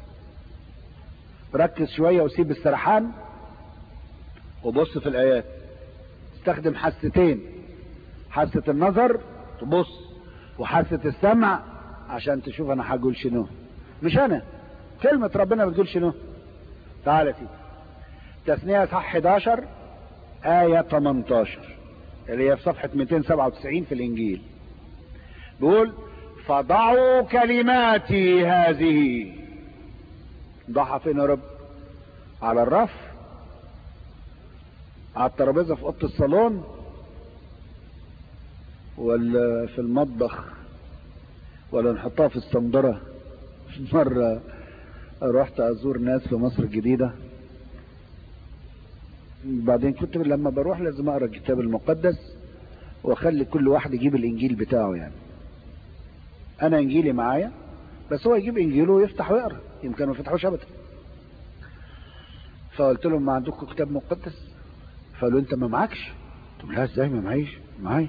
ركز شوية وسيب السرحان وبص في الآيات استخدم حاستين حاسة النظر تبص وحاسة السمع عشان تشوف انا هقول شنو مش انا كلمة ربنا بتقول شنو تعالى يا سيدي تثنية صح 11 آية 18 اللي هي في صفحة 297 في الإنجيل بيقول فضعوا كلماتي هذه ضعها فين يا رب على الرف على الترابيزة في أوضة الصالون ولا في المطبخ ولا نحطها في الصندرة مرة رحت أزور ناس في مصر الجديدة بعدين كنت لما بروح لازم أقرأ الكتاب المقدس وأخلي كل واحد يجيب الإنجيل بتاعه يعني أنا إنجيلي معايا بس هو يجيب إنجيله ويفتح ويقرأ يمكن ما فتحوش أبدا فقلت لهم ما عندكم كتاب مقدس فقالوا أنت ما معكش قلت لهم لا إزاي ما معيش معايا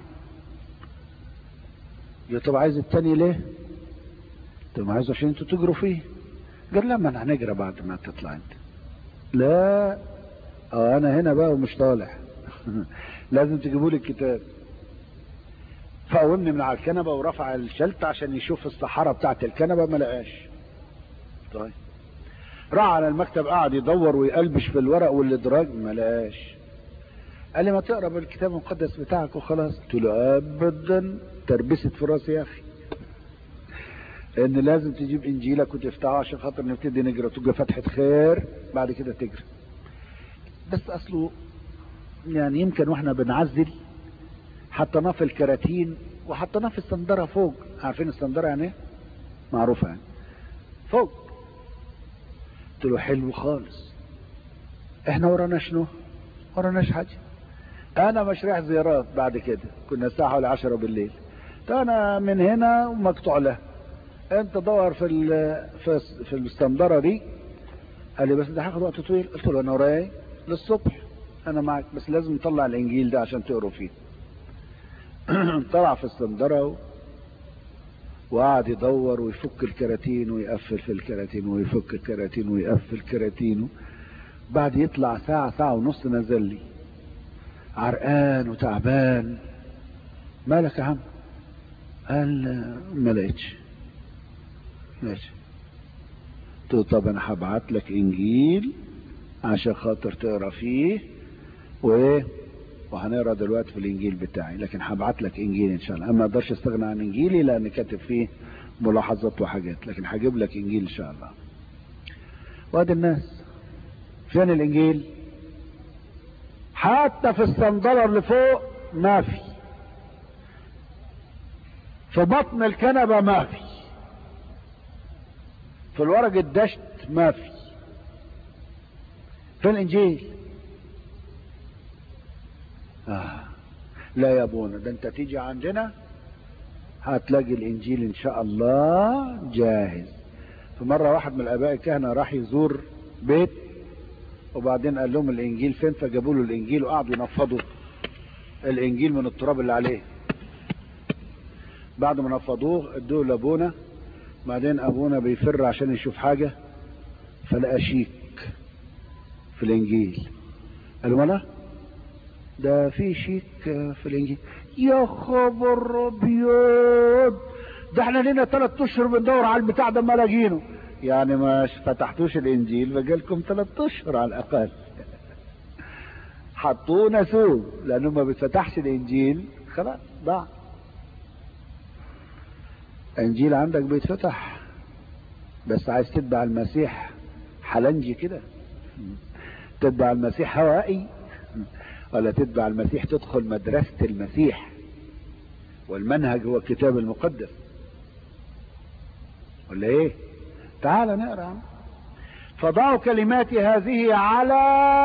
قال طب عايز التاني ليه قلت لهم عايزه عشان انتوا تجروا فيه قال لا ما انا هنجرى بعد ما تطلع انت لا اه انا هنا بقى ومش طالع لازم تجيبوا لي الكتاب فقومني من على الكنبه ورفع الشلت عشان يشوف الصحاره بتاعت الكنبه ما لقاش طيب راح على المكتب قعد يدور ويقلبش في الورق والادراج ما لقاش قال لي ما تقرا بالكتاب المقدس بتاعك وخلاص قلت له ابدا تربست في راسي يا اخي ان لازم تجيب انجيلك وتفتحه عشان خاطر نبتدي نقرا تبقى فتحه خير بعد كده تقرا بس اصله يعني يمكن واحنا بنعزل حطيناه في الكراتين وحطيناه في الصندرة فوق عارفين الصندرة يعني ايه معروفة يعني فوق قلت له حلو خالص احنا ورانا شنو وراناش حاجة انا مش رايح زيارات بعد كده كنا الساعة حوالي عشرة بالليل قلت انا من هنا ومقطوع له انت دور في ال في, في الصندرة دي قال لي بس ده هاخد وقت طويل قلت له انا ورايا للصبح انا معك بس لازم نطلع الانجيل ده عشان تقروا فيه طلع في الصندرة و... وقعد يدور ويفك الكراتين ويقفل في الكراتين ويفك الكراتين ويقفل الكراتين بعد يطلع ساعة ساعة ونص نزل لي عرقان وتعبان مالك يا عم قال ما لقيتش ماشي قلت له طب انا هبعت لك انجيل عشان خاطر تقرا فيه وايه وهنقرا دلوقتي في الانجيل بتاعي لكن هبعت لك انجيل ان شاء الله اما ما اقدرش استغنى عن انجيلي لان كاتب فيه ملاحظات وحاجات لكن هجيب لك انجيل ان شاء الله وادي الناس فين الانجيل حتى في الصندلة اللي فوق ما في في بطن الكنبة ما في في الورق الدشت ما في في الانجيل آه. لا يا ابونا ده انت تيجي عندنا هتلاقي الانجيل ان شاء الله جاهز فمرة واحد من الاباء الكهنة راح يزور بيت وبعدين قال لهم الانجيل فين فجابوا له الانجيل وقعدوا ينفضوا الانجيل من التراب اللي عليه بعد ما نفضوه ادوه لابونا بعدين ابونا بيفر عشان يشوف حاجة فلقى شيك في الانجيل قالوا مالا ده في شيك في الانجيل يا خبر ابيض ده احنا لنا ثلاث اشهر بندور على البتاع ده ما لاقينه يعني ما فتحتوش الانجيل بقالكم ثلاث اشهر على الاقل حطوه نسوه لانه ما بتفتحش الانجيل خلاص ضاع انجيل عندك بيتفتح بس عايز تتبع المسيح حلنجي كده تتبع المسيح هوائي ولا تتبع المسيح تدخل مدرسة المسيح والمنهج هو الكتاب المقدس ولا ايه تعال نقرا فضعوا كلماتي هذه على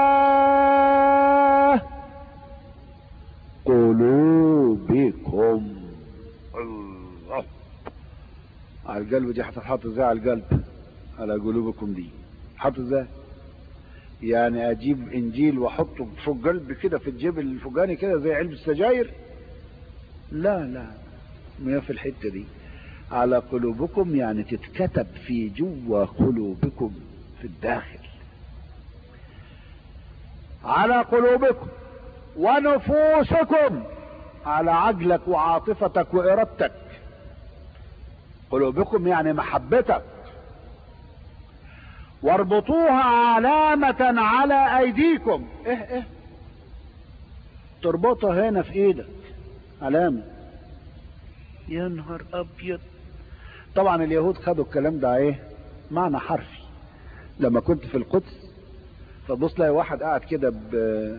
قلوبكم الله على القلب دي هتتحط ازاي على القلب على قلوبكم دي حط ازاي يعني اجيب انجيل واحطه فوق قلبي كده في الجيب الفوقاني كده زي علبة السجاير لا لا ما في الحتة دي على قلوبكم يعني تتكتب في جوا قلوبكم في الداخل على قلوبكم ونفوسكم على عقلك وعاطفتك وارادتك قلوبكم يعني محبتك واربطوها علامة على ايديكم ايه ايه تربطها هنا في ايدك علامة يا نهار ابيض طبعا اليهود خدوا الكلام ده ايه معنى حرفي لما كنت في القدس فتبص تلاقي واحد قاعد كده ب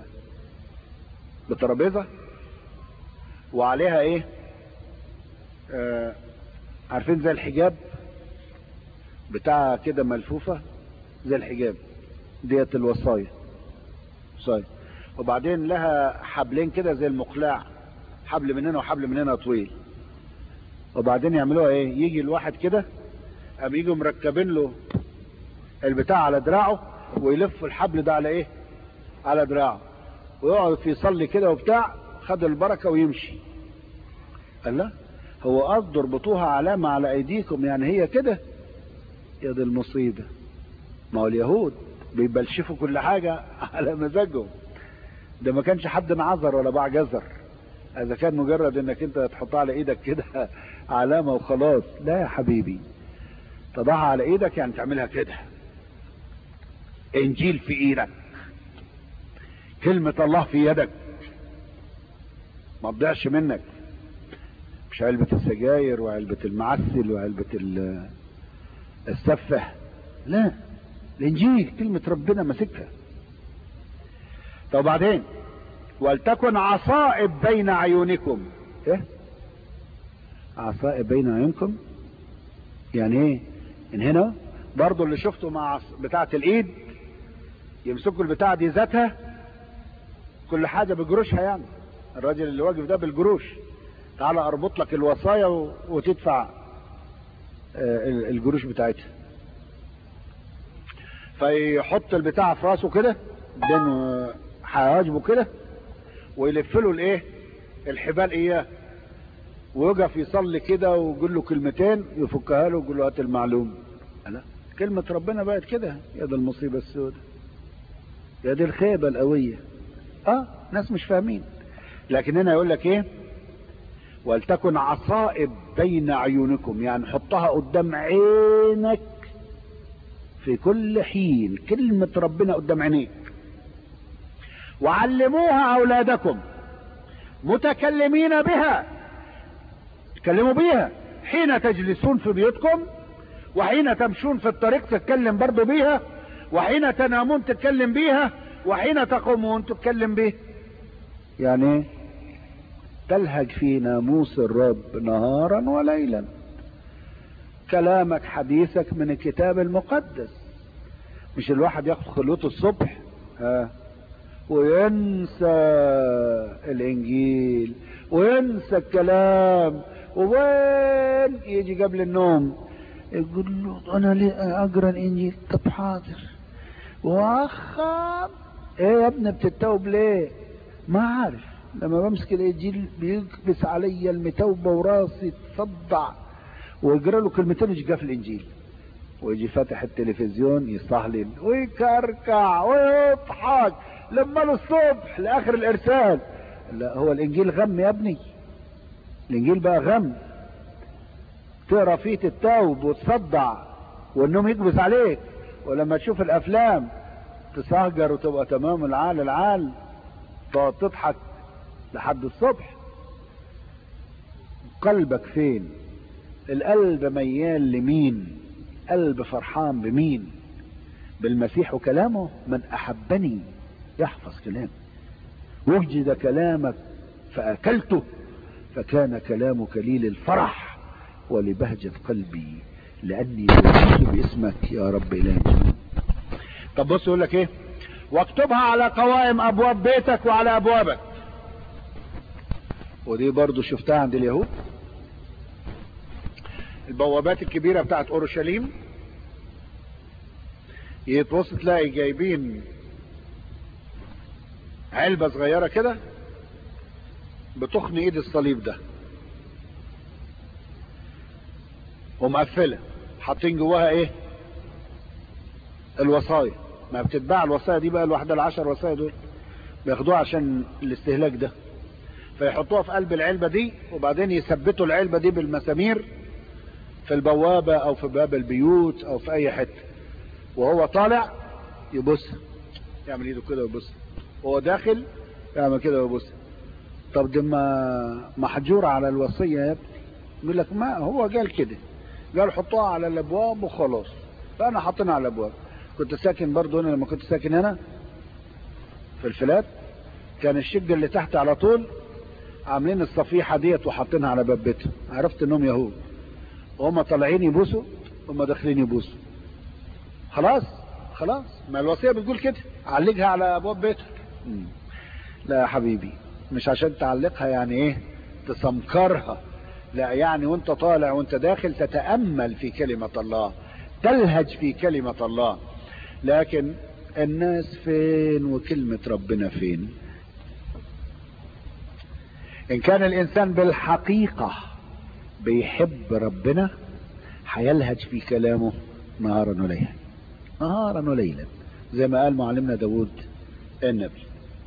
بترابيزه وعليها ايه آه عارفين زي الحجاب بتاع كده ملفوفة زي الحجاب ديت الوصايا وصايا وبعدين لها حبلين كده زي المقلاع حبل من هنا وحبل من هنا طويل وبعدين يعملوها ايه يجي الواحد كده قام يجوا مركبين له البتاع على دراعه ويلف الحبل ده على ايه على دراعه ويقعد يصلي كده وبتاع خد البركه ويمشي قال لا هو قصده اربطوها علامه على ايديكم يعني هي كده يا دي المصيبه ما هو اليهود بيبلشفوا كل حاجه على مزاجهم ده ما كانش حد انعذر ولا باع جزر اذا كان مجرد انك انت تحطها على ايدك كده علامه وخلاص لا يا حبيبي تضعها على ايدك يعني تعملها كده انجيل في ايدك كلمة الله في يدك ما تضيعش منك مش علبة السجاير وعلبة المعسل وعلبة السفة لا الانجيل كلمة ربنا ماسكها طب بعدين ولتكن عصائب بين عيونكم ايه عصائب بين عيونكم يعني ايه ان هنا برضو اللي شفته مع بتاعة الايد يمسكوا البتاعة دي ذاتها كل حاجة بجروشها يعني الراجل اللي واقف ده بالجروش تعال اربط لك الوصايا وتدفع الجروش بتاعتها فيحط البتاع في راسه كده بين حواجبه كده ويلف له الايه الحبال اياه ويقف يصلي كده ويقول له كلمتين يفكها له ويقول له هات المعلوم لا كلمة ربنا بقت كده يا ده المصيبة السوداء يا دي الخيبة القوية اه ناس مش فاهمين لكن هنا يقول لك ايه ولتكن عصائب بين عيونكم يعني حطها قدام عينك في كل حين كلمة ربنا قدام عينيك وعلموها اولادكم متكلمين بها تكلموا بيها حين تجلسون في بيوتكم وحين تمشون في الطريق تتكلم برضو بيها وحين تنامون تتكلم بيها وحين تقومون تتكلم به يعني ايه تلهج في ناموس الرب نهارا وليلا كلامك حديثك من الكتاب المقدس مش الواحد ياخد خلوته الصبح ها وينسى الانجيل وينسى الكلام ووين يجي قبل النوم يقول له انا ليه اقرا الانجيل طب حاضر واخر ايه يا ابني بتتوب ليه ما عارف لما بمسك الانجيل بيكبس عليا المتوبه وراسي تصدع واقرا له كلمتين يجي في الانجيل ويجي فاتح التلفزيون يصهلل ويكركع ويضحك لما له الصبح لاخر الارسال لا هو الانجيل غم يا ابني الانجيل بقى غم تقرا فيه تتوب وتصدع والنوم يكبس عليك ولما تشوف الافلام تسهجر وتبقى تمام العال العال تقعد تضحك لحد الصبح قلبك فين القلب ميال لمين قلب فرحان بمين بالمسيح وكلامه من احبني يحفظ كلامي وجد كلامك فاكلته فكان كلامك لي للفرح ولبهجة قلبي لاني بوجدت باسمك يا رب الهي طب بص يقول لك ايه واكتبها على قوائم ابواب بيتك وعلى ابوابك ودي برضو شفتها عند اليهود البوابات الكبيرة بتاعت اورشليم يتبص تلاقي جايبين علبة صغيرة كده بتخني ايد الصليب ده ومقفلة حاطين جواها ايه الوصايا ما بتتباع الوصايا دي بقى الواحدة العشر وصايا دول بياخدوها عشان الاستهلاك ده فيحطوها في قلب العلبة دي وبعدين يثبتوا العلبة دي بالمسامير في البوابة او في باب البيوت او في اي حتة وهو طالع يبص يعمل ايده كده ويبص وهو داخل يعمل كده ويبص طب ده ما محجور على الوصية يا ابني يقول لك ما هو قال كده قال حطوها على الابواب وخلاص فانا حاطينها على الابواب كنت ساكن برضه هنا لما كنت ساكن هنا في الفلات كان الشق اللي تحت على طول عاملين الصفيحة ديت وحاطينها على باب بيتهم عرفت انهم يهود وهم طالعين يبوسوا هم داخلين يبوسوا خلاص خلاص ما الوصية بتقول كده علقها على ابواب بيتك مم. لا يا حبيبي مش عشان تعلقها يعني ايه تسمكرها لا يعني وانت طالع وانت داخل تتأمل في كلمة الله تلهج في كلمة الله لكن الناس فين وكلمة ربنا فين ان كان الانسان بالحقيقة بيحب ربنا هيلهج في كلامه نهارا وليلا نهارا وليلا زي ما قال معلمنا داود النبي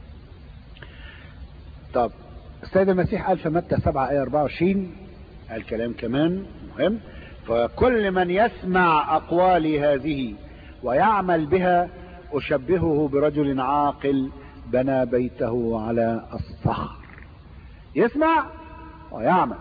طب السيد المسيح قال في متى 7 آية 24 قال كلام كمان مهم فكل من يسمع أقوالي هذه ويعمل بها أشبهه برجل عاقل بنى بيته على الصخر يسمع ويعمل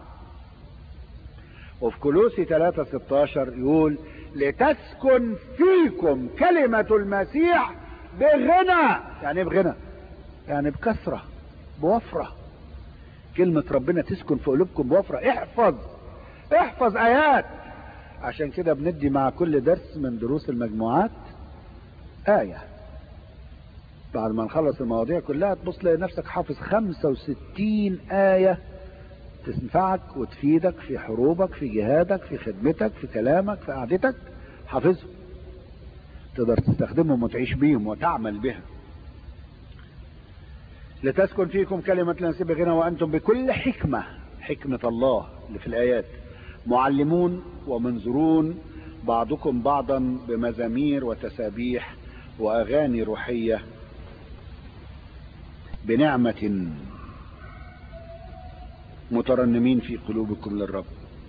وفي كلوسي 3 16 يقول لتسكن فيكم كلمة المسيح بغنى يعني ايه بغنى يعني بكثرة بوفرة كلمة ربنا تسكن في قلوبكم بوفرة احفظ احفظ ايات عشان كده بندي مع كل درس من دروس المجموعات آية بعد ما نخلص المواضيع كلها تبص تلاقي نفسك حافظ 65 آية تنفعك وتفيدك في حروبك في جهادك في خدمتك في كلامك في قعدتك حافظهم تقدر تستخدمهم وتعيش بيهم وتعمل بها لتسكن فيكم كلمة الانسب غنى وأنتم بكل حكمة حكمة الله اللي في الآيات معلمون ومنذرون بعضكم بعضا بمزامير وتسابيح وأغاني روحية بنعمة مترنمين في قلوبكم للرب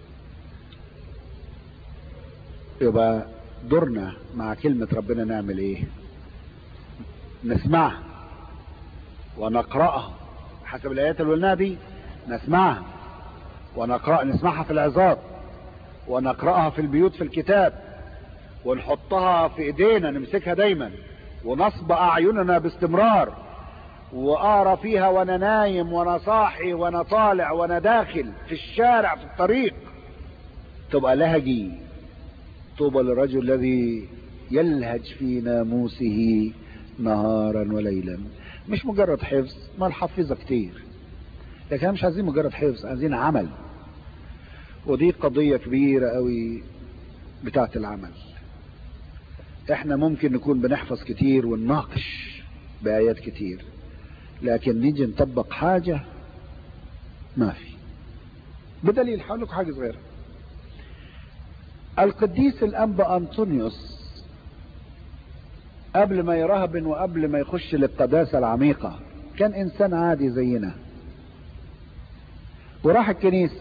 يبقى دورنا مع كلمة ربنا نعمل ايه نسمعها ونقرأها حسب الآيات اللي قلناها دي نسمعها ونقرأ نسمعها في العظات ونقرأها في البيوت في الكتاب ونحطها في ايدينا نمسكها دايما ونصب اعيننا باستمرار واقرا فيها وانا نايم وانا صاحي وانا طالع وانا داخل في الشارع في الطريق تبقى لهجي طوبى للرجل الذي يلهج في ناموسه نهارا وليلا مش مجرد حفظ ما الحفظة كتير لكن مش عايزين مجرد حفظ عايزين عمل ودي قضية كبيرة قوي بتاعة العمل احنا ممكن نكون بنحفظ كتير ونناقش بآيات كتير لكن نيجي نطبق حاجة ما في بدليل هقول لكم حاجة صغيرة القديس الأنبا أنطونيوس قبل ما يرهبن وقبل ما يخش للقداسة العميقة كان إنسان عادي زينا وراح الكنيسة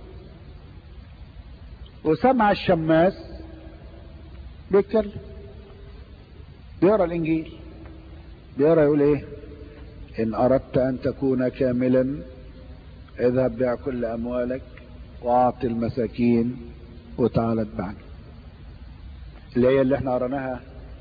وسمع الشماس بيتكلم بيقرا الانجيل بيقرا يقول ايه ان اردت ان تكون كاملا اذهب بيع كل اموالك واعطي المساكين وتعال اتبعني اللي هي اللي احنا قرناها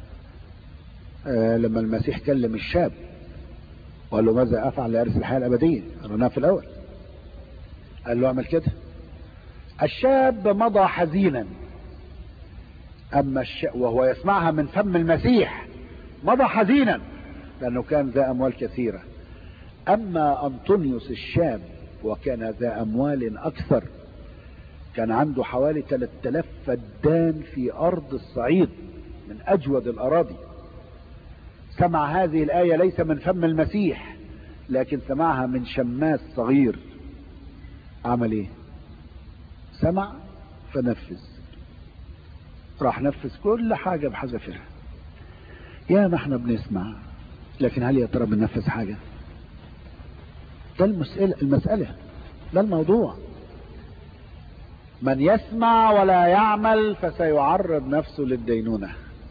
آه لما المسيح كلم الشاب وقال له ماذا افعل لارث الحياه الابديه قرناها في الاول قال له اعمل كده الشاب مضى حزينا اما الشاب وهو يسمعها من فم المسيح مضى حزينا لانه كان ذا اموال كثيره اما انطونيوس الشاب وكان ذا اموال اكثر كان عنده حوالي 3000 فدان في ارض الصعيد من اجود الاراضي سمع هذه الايه ليس من فم المسيح لكن سمعها من شماس صغير عمل ايه سمع فنفذ راح نفذ كل حاجة بحذافيرها يا ما احنا بنسمع لكن هل يا ترى بننفذ حاجة ده المسألة المسألة ده الموضوع من يسمع ولا يعمل فسيعرض نفسه للدينونة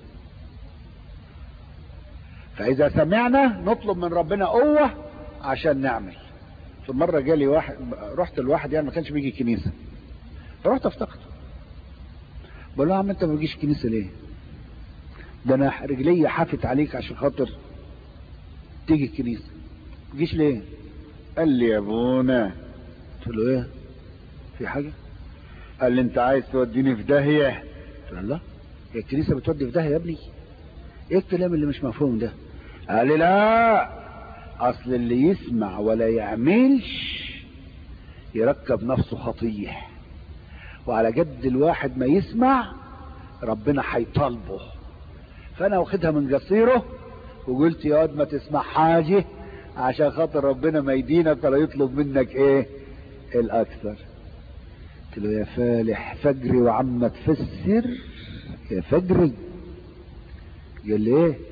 فإذا سمعنا نطلب من ربنا قوة عشان نعمل في مرة جالي واحد رحت لواحد يعني ما كانش بيجي كنيسة فرحت افتقده بقول له يا عم انت ما بتجيش كنيسه ليه؟ ده انا رجلي حافت عليك عشان خاطر تيجي الكنيسه ما تجيش ليه؟ قال لي يا ابونا قلت له ايه؟ في حاجه؟ قال لي انت عايز توديني في داهيه قلت له لا هي الكنيسه بتودي في داهيه يا ابني ايه الكلام اللي مش مفهوم ده؟ قال لي لا اصل اللي يسمع ولا يعملش يركب نفسه خطيه وعلى جد الواحد ما يسمع ربنا هيطالبه فانا واخدها من قصيره وقلت يا واد ما تسمع حاجه عشان خاطر ربنا ما يدينك ولا يطلب منك ايه الاكثر قلت له يا فالح فجري وعم تفسر يا فجري قال لي ايه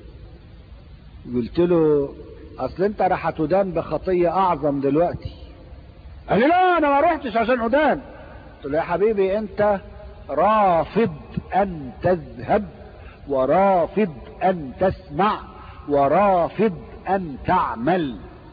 قلت له اصل انت راح هتدان بخطيه اعظم دلوقتي قال لي لا انا ما رحتش عشان ادان قلت له يا حبيبي انت رافض ان تذهب ورافض ان تسمع ورافض ان تعمل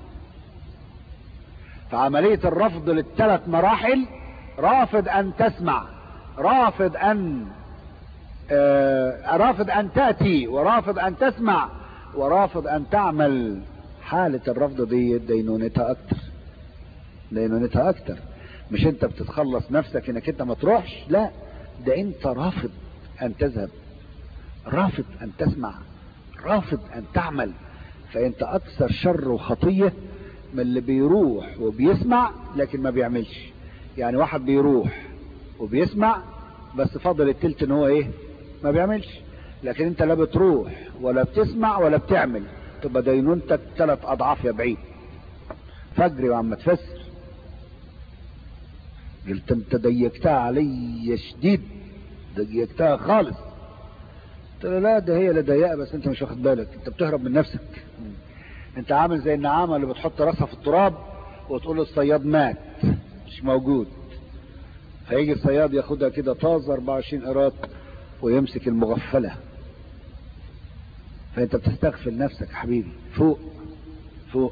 فعملية الرفض للثلاث مراحل رافض ان تسمع رافض ان آه رافض ان تأتي ورافض ان تسمع ورافض ان تعمل حالة الرفض دي دينونتها اكتر دينونتها اكتر مش انت بتتخلص نفسك انك انت ما تروحش لا ده انت رافض ان تذهب رافض ان تسمع رافض ان تعمل فانت اكثر شر وخطية من اللي بيروح وبيسمع لكن ما بيعملش يعني واحد بيروح وبيسمع بس فاضل التلت ان هو ايه ما بيعملش لكن انت لا بتروح ولا بتسمع ولا بتعمل تبقى دينونتك ثلاث اضعاف يا بعيد فجري وعم تفسر قلت انت ضيقتها علي شديد ضيقتها خالص قلت له لا ده هي اللي ضيقه بس انت مش واخد بالك انت بتهرب من نفسك انت عامل زي النعامه اللي بتحط راسها في التراب وتقول الصياد مات مش موجود فيجي الصياد ياخدها كده طازه 24 قيراط ويمسك المغفله فانت بتستغفل نفسك يا حبيبي فوق فوق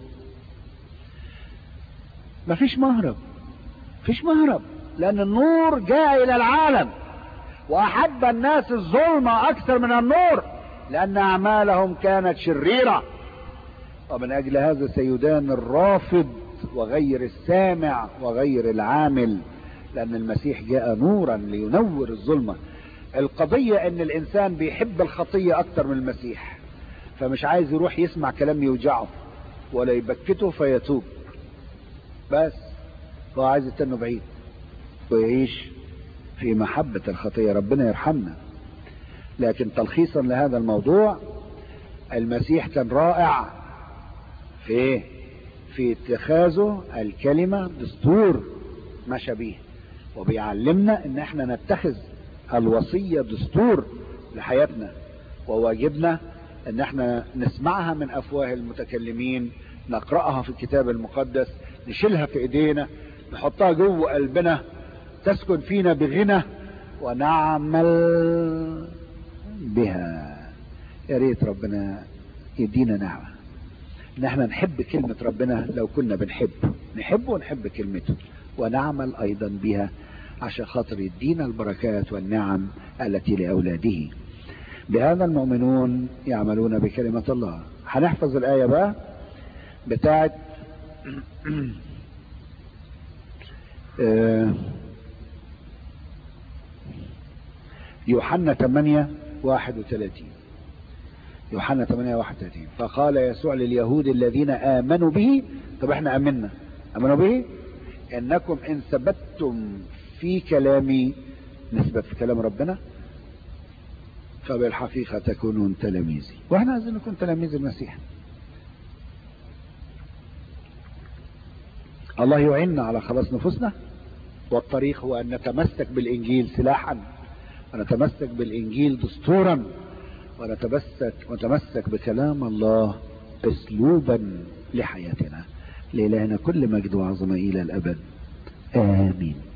مفيش مهرب مفيش مهرب لان النور جاء الى العالم واحب الناس الظلم اكثر من النور لان اعمالهم كانت شريرة ومن اجل هذا سيدان الرافض وغير السامع وغير العامل لان المسيح جاء نورا لينور الظلمة القضية ان الانسان بيحب الخطية اكتر من المسيح فمش عايز يروح يسمع كلام يوجعه ولا يبكته فيتوب بس هو عايز يستنه بعيد ويعيش في محبة الخطية ربنا يرحمنا لكن تلخيصا لهذا الموضوع المسيح كان رائع في ايه في اتخاذه الكلمة دستور مشى بيه وبيعلمنا ان احنا نتخذ الوصية دستور لحياتنا وواجبنا ان احنا نسمعها من افواه المتكلمين نقرأها في الكتاب المقدس نشيلها في ايدينا نحطها جوه قلبنا تسكن فينا بغنى ونعمل بها يا ريت ربنا يدينا نعمة ان احنا نحب كلمة ربنا لو كنا بنحب نحب ونحب كلمته ونعمل ايضا بها عشان خاطر يدينا البركات والنعم التي لأولاده بهذا المؤمنون يعملون بكلمة الله هنحفظ الآية بقى بتاعت يوحنا 8 31 يوحنا 8 31 فقال يسوع لليهود الذين آمنوا به طب احنا آمنا آمنوا به انكم ان ثبتتم في كلامي نثبت في كلام ربنا فبالحقيقة تكونون تلاميذي واحنا عايزين نكون تلاميذ المسيح الله يعيننا على خلاص نفوسنا والطريق هو ان نتمسك بالانجيل سلاحا ونتمسك بالانجيل دستورا ونتمسك ونتمسك بكلام الله اسلوبا لحياتنا لإلهنا كل مجد وعظمة الى الابد امين